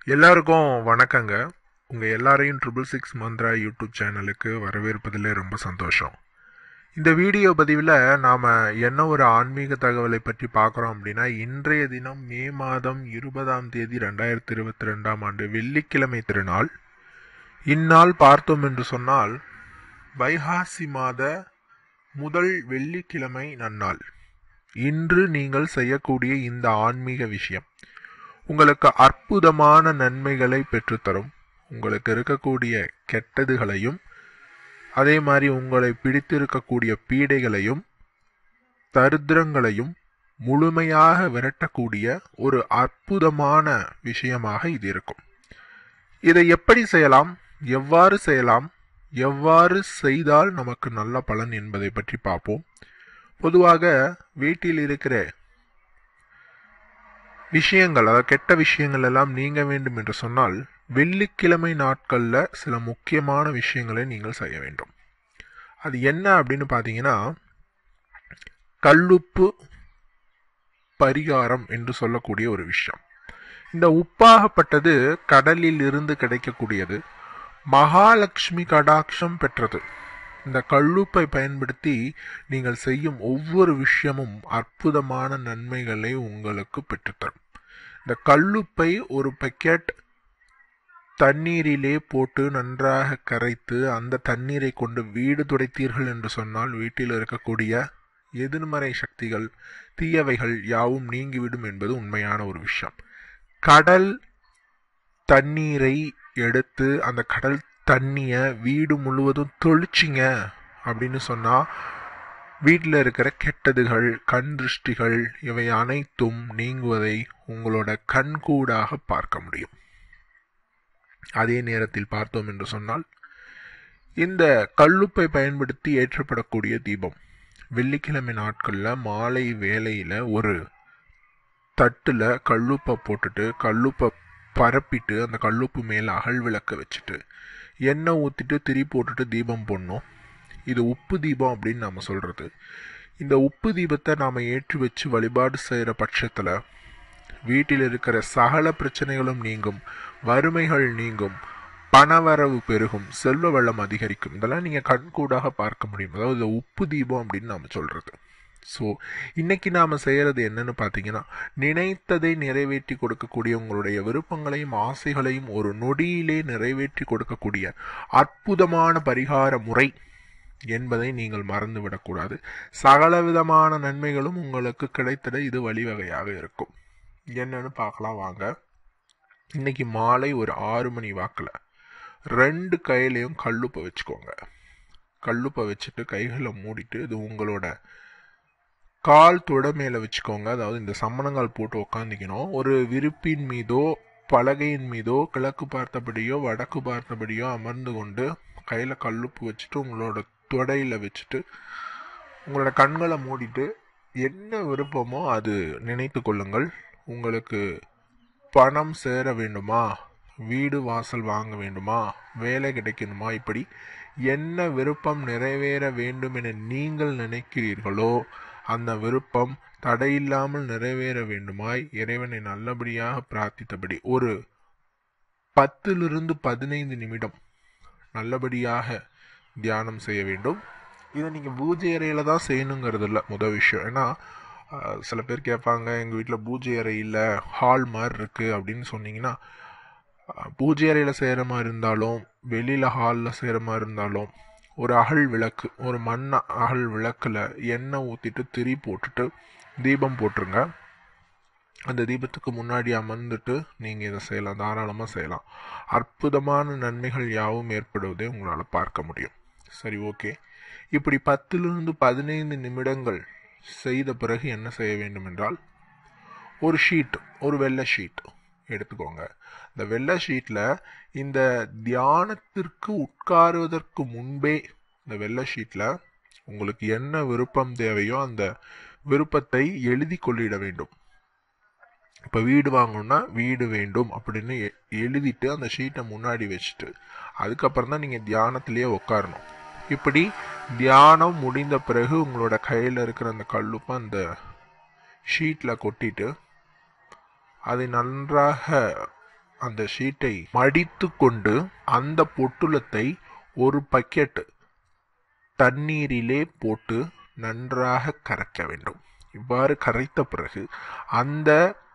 எல்லாருக்கும் வணக்கங்க உங்கள் எல்லாரையும் ட்ரிபிள் சிக்ஸ் மந்த்ரா யூடியூப் சேனலுக்கு வரவேற்பதில் ரொம்ப சந்தோஷம் இந்த வீடியோ பதிவில் நாம் என்ன ஒரு ஆன்மீக தகவலை பற்றி பார்க்குறோம் அப்படின்னா இன்றைய தினம் மே மாதம் இருபதாம் தேதி ரெண்டாயிரத்தி இருபத்தி ரெண்டாம் ஆண்டு வெள்ளிக்கிழமை திருநாள் இந்நாள் பார்த்தோம் என்று சொன்னால் வைகாசி மாத முதல் வெள்ளிக்கிழமை நன்னாள் இன்று நீங்கள் செய்யக்கூடிய இந்த ஆன்மீக விஷயம் உங்களுக்கு அற்புதமான நன்மைகளை பெற்றுத்தரும் உங்களுக்கு இருக்கக்கூடிய கெட்டதுகளையும் அதே மாதிரி உங்களை பிடித்திருக்கக்கூடிய பீடைகளையும் தரித்திரங்களையும் முழுமையாக விரட்டக்கூடிய ஒரு அற்புதமான விஷயமாக இது இருக்கும் இதை எப்படி செய்யலாம் எவ்வாறு செய்யலாம் எவ்வாறு செய்தால் நமக்கு நல்ல பலன் என்பதை பற்றி பார்ப்போம் பொதுவாக வீட்டில் இருக்கிற விஷயங்கள் அதாவது கெட்ட விஷயங்கள் எல்லாம் நீங்க வேண்டும் என்று சொன்னால் வெள்ளிக்கிழமை நாட்களில் சில முக்கியமான விஷயங்களை நீங்கள் செய்ய வேண்டும் அது என்ன அப்படின்னு பார்த்தீங்கன்னா கல்லுப்பு பரிகாரம் என்று சொல்லக்கூடிய ஒரு விஷயம் இந்த உப்பாகப்பட்டது கடலில் இருந்து கிடைக்கக்கூடியது மகாலட்சுமி கடாட்சம் பெற்றது இந்த கல்லுப்பை பயன்படுத்தி நீங்கள் செய்யும் ஒவ்வொரு விஷயமும் அற்புதமான நன்மைகளை உங்களுக்கு பெற்றுத்தரும் இந்த கல்லுப்பை ஒரு பக்கெட் தண்ணீரிலே போட்டு நன்றாக கரைத்து அந்த தண்ணீரை கொண்டு வீடு துடைத்தீர்கள் என்று சொன்னால் வீட்டில் இருக்கக்கூடிய எதிர்மறை சக்திகள் தீயவைகள் யாவும் நீங்கிவிடும் என்பது உண்மையான ஒரு விஷயம் கடல் தண்ணீரை எடுத்து அந்த கடல் தண்ணியை வீடு முழுவதும் தொளிச்சிங்க அப்படின்னு சொன்னால் வீட்டில் இருக்கிற கெட்டதுகள் கண் திருஷ்டிகள் இவை அனைத்தும் நீங்குவதை உங்களோட கண்கூடாக பார்க்க முடியும் அதே நேரத்தில் பார்த்தோம் என்று சொன்னால் இந்த கல்லுப்பை பயன்படுத்தி ஏற்றப்படக்கூடிய தீபம் வெள்ளிக்கிழமை நாட்களில் மாலை வேலையில் ஒரு தட்டில் கல்லுப்பை போட்டுட்டு கல்லுப்பை பரப்பிட்டு அந்த கல்லுப்பு மேலே அகல் விளக்க வச்சுட்டு எண்ணெய் ஊற்றிட்டு திரி போட்டுட்டு தீபம் போடணும் இது உப்பு தீபம் அப்படின்னு நாம் சொல்கிறது இந்த உப்பு தீபத்தை நாம் ஏற்றி வச்சு வழிபாடு செய்கிற பட்சத்தில் வீட்டில் இருக்கிற சகல பிரச்சனைகளும் நீங்கும் வறுமைகள் நீங்கும் பணவரவு பெருகும் செல்வ வளம் அதிகரிக்கும் இதெல்லாம் நீங்கள் கண்கூடாக பார்க்க முடியும் அதாவது உப்பு தீபம் அப்படின்னு நாம் சொல்கிறது ஸோ இன்னைக்கு நாம் செய்கிறது என்னன்னு பார்த்தீங்கன்னா நினைத்ததை நிறைவேற்றி கொடுக்கக்கூடிய உங்களுடைய விருப்பங்களையும் ஆசைகளையும் ஒரு நொடியிலே நிறைவேற்றி கொடுக்கக்கூடிய அற்புதமான பரிகார முறை என்பதை நீங்கள் மறந்துவிடக்கூடாது சகலவிதமான நன்மைகளும் உங்களுக்கு கிடைத்திட இது வழிவகையாக இருக்கும் என்னன்னு பார்க்கலாம் வாங்க இன்னைக்கு மாலை ஒரு ஆறு மணி வாக்கில் ரெண்டு கையிலையும் கல்லுப்பை வச்சுக்கோங்க கல்லுப்பை வச்சுட்டு கைகளை மூடிட்டு இது உங்களோட கால் தொட மேலே வச்சுக்கோங்க அதாவது இந்த சம்மணங்கால் போட்டு உக்காந்திக்கணும் ஒரு விருப்பின் மீதோ பலகையின் மீதோ கிழக்கு பார்த்தபடியோ வடக்கு பார்த்தபடியோ அமர்ந்து கொண்டு கையில் கல்லுப்பு வச்சுட்டு உங்களோட தொடையில் வச்சுட்டு உங்களோட கண்களை மூடிட்டு என்ன விருப்பமோ அது நினைத்து கொள்ளுங்கள் உங்களுக்கு பணம் சேர வேண்டுமா வீடு வாசல் வாங்க வேண்டுமா வேலை கிடைக்கணுமா இப்படி என்ன விருப்பம் நிறைவேற வேண்டும் என நீங்கள் நினைக்கிறீர்களோ அந்த விருப்பம் தடையில்லாமல் நிறைவேற வேண்டுமாய் இறைவனை நல்லபடியாக பிரார்த்தித்தபடி ஒரு பத்திலிருந்து பதினைந்து நிமிடம் நல்லபடியாக தியானம் செய்ய வேண்டும் இதை நீங்கள் பூஜை அறையில் தான் செய்யணுங்கிறது இல்லை முதல் விஷயம் ஏன்னா சில பேர் கேட்பாங்க எங்கள் வீட்டில் பூஜை அறை இல்லை ஹால் மாதிரி இருக்குது அப்படின்னு சொன்னீங்கன்னா பூஜை அறையில் செய்கிற மாதிரி இருந்தாலும் வெளியில் ஹாலில் செய்கிற மாதிரி இருந்தாலும் ஒரு அகல் விளக்கு ஒரு மண் அகல் விளக்கில் எண்ணெய் ஊற்றிட்டு திரி போட்டுட்டு தீபம் போட்டுருங்க அந்த தீபத்துக்கு முன்னாடி அமர்ந்துட்டு நீங்கள் இதை செய்யலாம் தாராளமாக செய்யலாம் அற்புதமான நன்மைகள் யாவும் ஏற்படுவதை உங்களால் பார்க்க முடியும் சரி ஓகே இப்படி பத்திலிருந்து பதினைந்து நிமிடங்கள் செய்த பிறகு என்ன செய்ய வேண்டும் என்றால் ஒரு ஷீட் ஒரு வெள்ளை ஷீட் எடுத்துக்கோங்க இந்த வெள்ளை ஷீட்டில் இந்த தியானத்திற்கு உட்காருவதற்கு முன்பே இந்த வெள்ளை ஷீட்டில் உங்களுக்கு என்ன விருப்பம் தேவையோ அந்த விருப்பத்தை எழுதி கொள்ளிட வேண்டும் இப்போ வீடு வாங்கணும்னா வீடு வேண்டும் அப்படின்னு எழுதிட்டு அந்த ஷீட்டை முன்னாடி வச்சுட்டு அதுக்கப்புறம் தான் நீங்கள் தியானத்திலேயே உட்காரணும் இப்படி தியானம் முடிந்த பிறகு உங்களோட கையில் இருக்கிற அந்த கல்லுப்பை அந்த ஷீட்டில் கொட்டிட்டு அதை நன்றாக அந்த ஷீட்டை மடித்து கொண்டு அந்த பொட்டுலத்தை ஒரு பக்கெட் தண்ணீரிலே போட்டு நன்றாக கரைக்க வேண்டும் இவ்வாறு கரைத்த பிறகு அந்த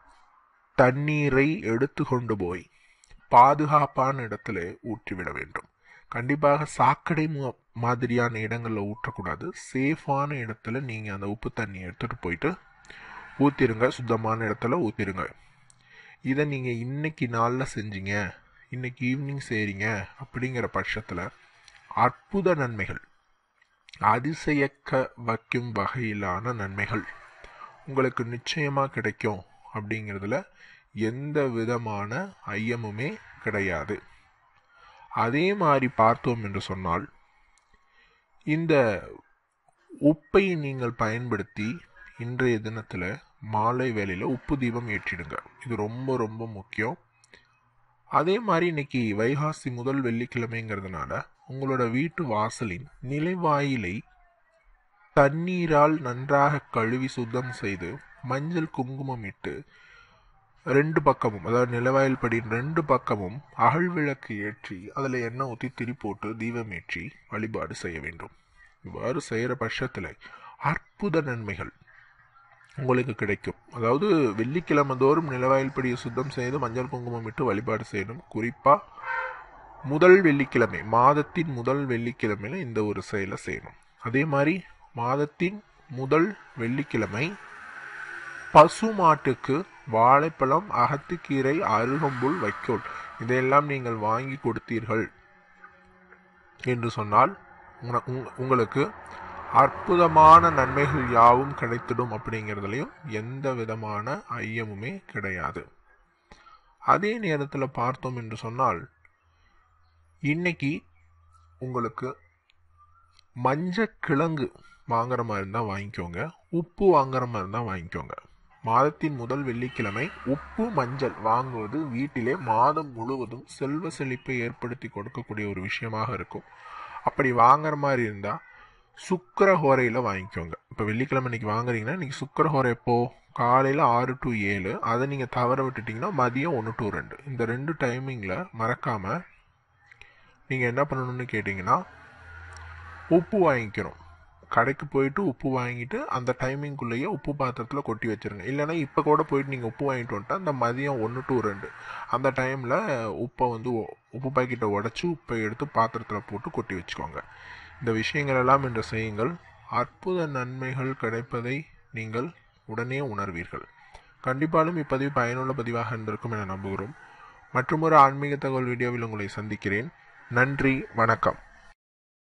தண்ணீரை எடுத்து கொண்டு போய் பாதுகாப்பான இடத்துல ஊற்றிவிட வேண்டும் கண்டிப்பாக சாக்கடை மு- மாதிரியான இடங்களில் ஊற்றக்கூடாது சேஃபான இடத்துல நீங்கள் அந்த உப்பு தண்ணியை எடுத்துகிட்டு போயிட்டு ஊற்றிருங்க சுத்தமான இடத்துல ஊற்றிருங்க இதை நீங்கள் இன்னைக்கு நாளில் செஞ்சீங்க இன்னைக்கு ஈவினிங் செய்கிறீங்க அப்படிங்கிற பட்சத்தில் அற்புத நன்மைகள் அதிசயக்க வைக்கும் வகையிலான நன்மைகள் உங்களுக்கு நிச்சயமாக கிடைக்கும் அப்படிங்கிறதுல எந்த விதமான ஐயமுமே கிடையாது அதே மாதிரி பார்த்தோம் என்று சொன்னால் இந்த உப்பை நீங்கள் பயன்படுத்தி இன்றைய தினத்தில் மாலை வேளையில் உப்பு தீபம் ஏற்றிடுங்க இது ரொம்ப ரொம்ப முக்கியம் அதே மாதிரி இன்னைக்கு வைகாசி முதல் வெள்ளிக்கிழமைங்கிறதுனால உங்களோட வீட்டு வாசலின் நிலைவாயிலை தண்ணீரால் நன்றாக கழுவி சுத்தம் செய்து மஞ்சள் குங்குமம் இட்டு ரெண்டு பக்கமும் அதாவது நிலவாயில் படியின் ரெண்டு பக்கமும் அகல் விளக்கு ஏற்றி அதில் எண்ணெய் ஊற்றி திரி போட்டு தீபம் ஏற்றி வழிபாடு செய்ய வேண்டும் இவ்வாறு செய்கிற பட்சத்தில் அற்புத நன்மைகள் உங்களுக்கு கிடைக்கும் அதாவது வெள்ளிக்கிழமை தோறும் நிலவாயில் படியை சுத்தம் செய்து மஞ்சள் குங்குமம் இட்டு வழிபாடு செய்யணும் குறிப்பாக முதல் வெள்ளிக்கிழமை மாதத்தின் முதல் வெள்ளிக்கிழமையில இந்த ஒரு செயலை செய்யணும் அதே மாதிரி மாதத்தின் முதல் வெள்ளிக்கிழமை பசு மாட்டுக்கு வாழைப்பழம் அகத்துக்கீரை அருகம்புல் வைக்கோல் இதையெல்லாம் நீங்கள் வாங்கி கொடுத்தீர்கள் என்று சொன்னால் உங்க- உங்க- உங்களுக்கு அற்புதமான நன்மைகள் யாவும் கிடைத்திடும் அப்படிங்கிறதுலையும் எந்த விதமான ஐயமுமே கிடையாது அதே நேரத்தில் பார்த்தோம் என்று சொன்னால் இன்னைக்கு உங்களுக்கு மஞ்சள் கிழங்கு வாங்குற மாதிரி இருந்தால் வாங்கிக்கோங்க உப்பு வாங்குற மாதிரி இருந்தால் வாங்கிக்கோங்க மாதத்தின் முதல் வெள்ளிக்கிழமை உப்பு மஞ்சள் வாங்குவது வீட்டிலே மாதம் முழுவதும் செல்வ செழிப்பை ஏற்படுத்தி கொடுக்கக்கூடிய ஒரு விஷயமாக இருக்கும் அப்படி வாங்குற மாதிரி இருந்தால் சுக்கரஹோரையில் வாங்கிக்கோங்க இப்போ வெள்ளிக்கிழமை இன்னைக்கு வாங்குறீங்கன்னா இன்னைக்கு சுக்கரஹோரை எப்போ காலையில் ஆறு டு ஏழு அதை நீங்கள் தவற விட்டுட்டீங்கன்னா மதியம் ஒன்று டு ரெண்டு இந்த ரெண்டு டைமிங்கில் மறக்காமல் நீங்கள் என்ன பண்ணணும்னு கேட்டிங்கன்னா உப்பு வாங்கிக்கணும் கடைக்கு போயிட்டு உப்பு வாங்கிட்டு அந்த டைமிங்குள்ளேயே உப்பு பாத்திரத்தில் கொட்டி வச்சிருங்க இல்லைன்னா இப்போ கூட போயிட்டு நீங்கள் உப்பு வாங்கிட்டு வந்துட்டா அந்த மதியம் ஒன்று டு ரெண்டு அந்த டைமில் உப்பை வந்து ஒ- உப்பு பாக்கெட்டை உடச்சி உப்பை எடுத்து பாத்திரத்தில் போட்டு கொட்டி வச்சுக்கோங்க இந்த விஷயங்கள் எல்லாம் இன்று செய்யுங்கள் அற்புத நன்மைகள் கிடைப்பதை நீங்கள் உடனே உணர்வீர்கள் கண்டிப்பாலும் இப்பதிவு பயனுள்ள பதிவாக இருந்திருக்கும் என நம்புகிறோம் மற்றொரு ஆன்மீக தகவல் வீடியோவில் உங்களை சந்திக்கிறேன் நன்றி வணக்கம்